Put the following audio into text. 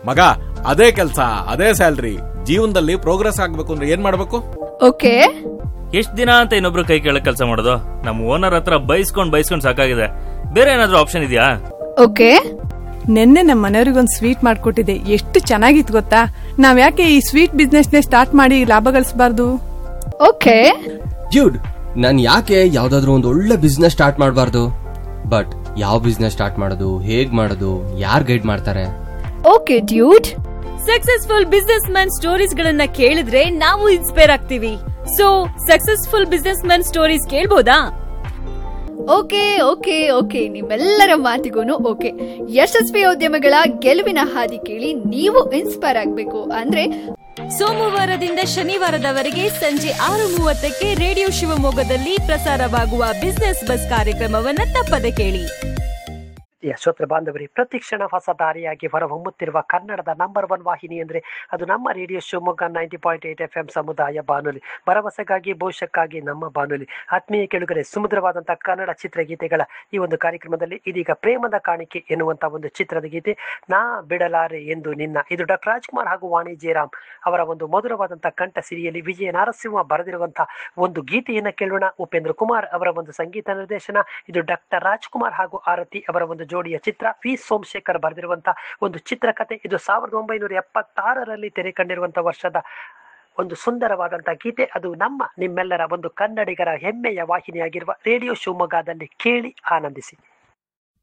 ಮಗ ಅದೇ ಕೆಲಸ ಅದೇ ಸ್ಯಾಲ್ರಿ ಜೀವನದಲ್ಲಿ ಪ್ರೋಗ್ರೆಸ್ ಆಗ್ಬೇಕು ಅಂದ್ರೆ ಏನ್ ಮಾಡ್ಬೇಕು ಓಕೆ ಎಷ್ಟ್ ದಿನ ಅಂತ ಇನ್ನೊಬ್ರು ಕೈ ಕೆಳಗ್ ಕೆಲಸ ಮಾಡೋದು ನಮ್ ಓನರ್ ಹತ್ರ ಬೈಸ್ಕೊಂಡ್ ಬೈಸ್ಕೊಂಡ್ ಸಾಕಾಗಿದೆ ಬೇರೆ ಏನಾದ್ರೂ ಆಪ್ಷನ್ ಇದೆಯಾ ಓಕೆ ನಿನ್ನೆ ನಮ್ಮ ಮನೆಯವ್ರಿಗೊಂದು ಸ್ವೀಟ್ ಮಾಡ್ಕೊಟ್ಟಿದೆ ಎಷ್ಟು ಚೆನ್ನಾಗಿತ್ತು ಗೊತ್ತಾ ನಾವ್ ಯಾಕೆ ಈ ಸ್ವೀಟ್ ಬಿಸ್ನೆಸ್ನೇ ಸ್ಟಾರ್ಟ್ ಮಾಡಿ ಲಾಭ ಗಳಿಸಬಾರ್ದು ಓಕೆ ಡ್ಯೂಡ್ ನಾನು ಯಾಕೆ ಯಾವ್ದಾದ್ರು ಒಂದು ಒಳ್ಳೆ ಬಿಸ್ನೆಸ್ ಸ್ಟಾರ್ಟ್ ಮಾಡಬಾರ್ದು ಬಟ್ ಯಾವ ಬಿಸ್ನೆಸ್ ಸ್ಟಾರ್ಟ್ ಮಾಡೋದು ಹೇಗ್ ಮಾಡೋದು ಯಾರು ಗೈಡ್ ಮಾಡ್ತಾರೆ okay dude successful businessman stories ಗಳನ್ನ ಕೇಳಿದ್ರೆ ನಾವು ಇನ್ಸ್ಪೈರ್ ಆಗ್ತೀವಿ so successful businessman stories ಕೇಳ್ಬೋದಾ ಓಕೆ ಓಕೆ ಓಕೆ ನಿಮ್ಮೆಲ್ಲರ ಮಾತಿಗೂ ಓಕೆ ಯಶಸ್ವಿ ಉದ್ಯಮಗಳ ಗೆಲುವಿನ ಹಾದಿ ಕೇಳಿ ನೀವು ಇನ್ಸ್ಪೈರ್ ಆಗಬೇಕು ಅಂದ್ರೆ ಸೋಮವಾರದಿಂದ ಶನಿವಾರದವರೆಗೆ ಸಂಜೆ ಆರು ಮೂವತ್ತಕ್ಕೆ ರೇಡಿಯೋ ಶಿವಮೊಗ್ಗದಲ್ಲಿ ಪ್ರಸಾರವಾಗುವ ಬಿಸ್ನೆಸ್ ಬಸ್ ಕಾರ್ಯಕ್ರಮವನ್ನ ತಪ್ಪದೆ ಕೇಳಿ ಪ್ರಿಯ ಶ್ರೋತೃ ಬಾಂಧವರೇ ಪ್ರತಿಕ್ಷಣ ಹೊಸ ದಾರಿಯಾಗಿ ಹೊರಹೊಮ್ಮುತ್ತಿರುವ ಕನ್ನಡದ ನಂಬರ್ ಒನ್ ವಾಹಿನಿ ಅಂದರೆ ಅದು ನಮ್ಮ radio Shivamogga ninety point eight F M ಸಮುದಾಯ ಬಾನುಲಿ ಭರವಸೆಗಾಗಿ ಭವಿಷ್ಯಕ್ಕಾಗಿ ನಮ್ಮ ಬಾನುಲಿ ಆತ್ಮೀಯ ಕೆಳಗಡೆ ಸುಮಧುರವಾದಂತಹ ಕನ್ನಡ ಚಿತ್ರಗೀತೆಗಳ ಈ ಒಂದು ಕಾರ್ಯಕ್ರಮದಲ್ಲಿ ಇದೀಗ ಪ್ರೇಮದ ಕಾಣಿಕೆ ಎನ್ನುವಂತಹ ಒಂದು ಚಿತ್ರದ ಗೀತೆ ನಾ ಬಿಡಲಾರೆ ಎಂದು ನಿನ್ನ ಇದು ಡಾಕ್ಟರ್ ರಾಜ್ಕುಮಾರ್ ಹಾಗೂ ವಾಣಿ ಜಯರಾಮ್ ಅವರ ಒಂದು ಮಧುರವಾದಂತಹ ಕಂಠ ಸಿರಿಯಲ್ಲಿ ವಿಜಯ ನರಸಿಂಹ ಬರೆದಿರುವಂತಹ ಒಂದು ಗೀತೆಯನ್ನ ಕೇಳೋಣ ಉಪೇಂದ್ರ ಕುಮಾರ್ ಅವರ ಒಂದು ಸಂಗೀತ ನಿರ್ದೇಶನ ಇದು ಡಾಕ್ಟರ್ ರಾಜ್ಕುಮಾರ್ ಹಾಗೂ ಆರತಿ ಅವರ ಒಂದು ಜೋಡಿಯ ಚಿತ್ರ ವಿ ಸೋಮಶೇಖರ್ ಬರೆದಿರುವಂತಹ ಒಂದು ಚಿತ್ರಕಥೆ ಇದು ಸಾವಿರದ ಒಂಬೈನೂರ ಎಪ್ಪತ್ತಾರರಲ್ಲಿ ತೆರೆ ಕಂಡಿರುವಂತಹ ವರ್ಷದ ಒಂದು ಸುಂದರವಾದಂತಹ ಗೀತೆ ಅದು ನಮ್ಮ ನಿಮ್ಮೆಲ್ಲರ ಒಂದು ಕನ್ನಡಿಗರ ಹೆಮ್ಮೆಯ ವಾಹಿನಿಯಾಗಿರುವ ರೇಡಿಯೋ ಶಿವಮೊಗ್ಗದಲ್ಲಿ ಕೇಳಿ ಆನಂದಿಸಿ